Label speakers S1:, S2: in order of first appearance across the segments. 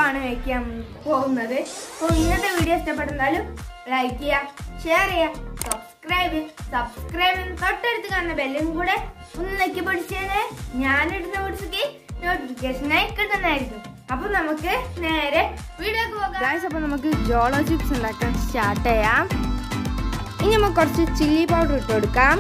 S1: ആണ് വയ്ക്കാൻ പോകുന്നത് അപ്പോൾ ഇന്നത്തെ വീഡിയോ ഇഷ്ടപ്പെടുന്നാലും ലൈക്ക് ചെയ്യുക ഷെയർ ചെയ്യുക സബ്സ്ക്രൈബ് സബ്സ്ക്രൈബ് തൊട്ടടുത്ത് കാണുന്ന ബെല്ലും കൂടെ ഒന്ന് നെക്കി പിടിച്ചാല് ഞാനിടുന്ന വീഡിയോക്ക് നോട്ടിഫിക്കേഷനായി കിട്ടുന്നതായിരിക്കും അപ്പൊ നമുക്ക് നേരെ വീഡിയോക്ക് പോകാം ഗായ്സ് അപ്പൊ നമുക്ക് ജോളോ ചിപ്സ് ഉണ്ടാക്കാൻ സ്റ്റാർട്ട് ചെയ്യാം ഇനി നമുക്ക് കുറച്ച് ചില്ലി പൗഡർ ഇട്ട് കൊടുക്കാം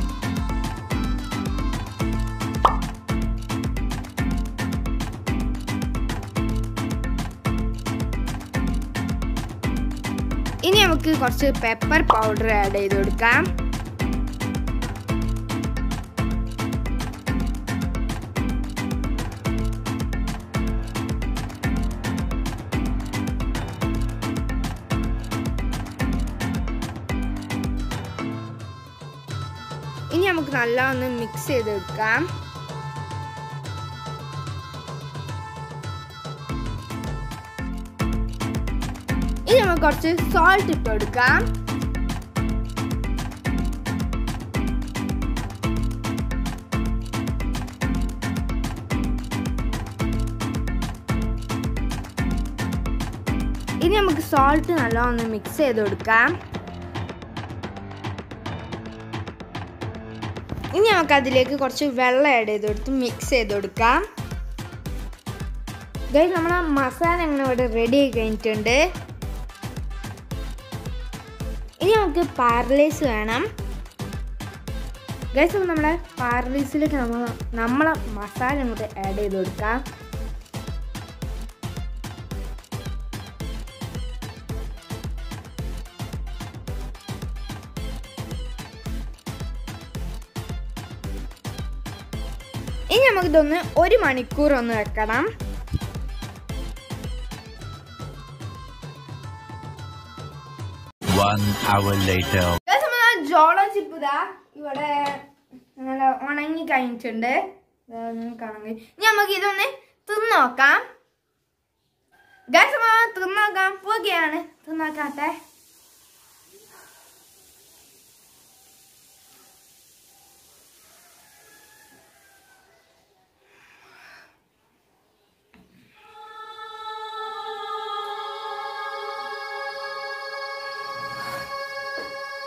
S1: ഇനി നമുക്ക് കുറച്ച് പെപ്പർ പൗഡർ ആഡ് ചെയ്ത് കൊടുക്കാം ഇനി നമുക്ക് നല്ല ഒന്ന് മിക്സ് ചെയ്തെടുക്കാം ഇനി നമുക്ക് കുറച്ച് സോൾട്ട് ഇട്ട് കൊടുക്കാം ഇനി നമുക്ക് സോൾട്ട് നല്ലോണം മിക്സ് ചെയ്ത് കൊടുക്കാം ഇനി നമുക്ക് അതിലേക്ക് കുറച്ച് വെള്ളം ആഡ് ചെയ്ത് കൊടുത്ത് മിക്സ് ചെയ്ത് കൊടുക്കാം ഗൈസ് നമ്മളെ മസാല അങ്ങനെ ഇവിടെ റെഡി ആയി കഴിഞ്ഞിട്ടുണ്ട് ഇനി നമുക്ക് പാരലൈസ് വേണം ഗൈസ് നമ്മുടെ പാരലൈസിലേക്ക് നമ്മൾ നമ്മളെ മസാല അങ്ങോട്ട് ആഡ് ചെയ്ത് കൊടുക്കാം ഇനി നമുക്കിതൊന്ന് ഒരു മണിക്കൂർ ഒന്ന് വെക്കണം
S2: One hour later.
S1: Jolo chip ഇതാ ഇവിടെ നല്ല ഉണങ്ങി കഴിഞ്ഞിട്ടുണ്ട് ദാ നിങ്ങൾക്ക് കാണാൻ കഴിയും ഇനി നമുക്ക് ഇതൊന്ന് തിന്നോക്കാം ഗസ് തിന്നോക്കാം പോവുകയാണ് തിന്നോക്കാട്ടെ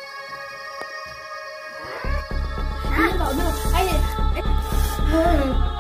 S1: Mm.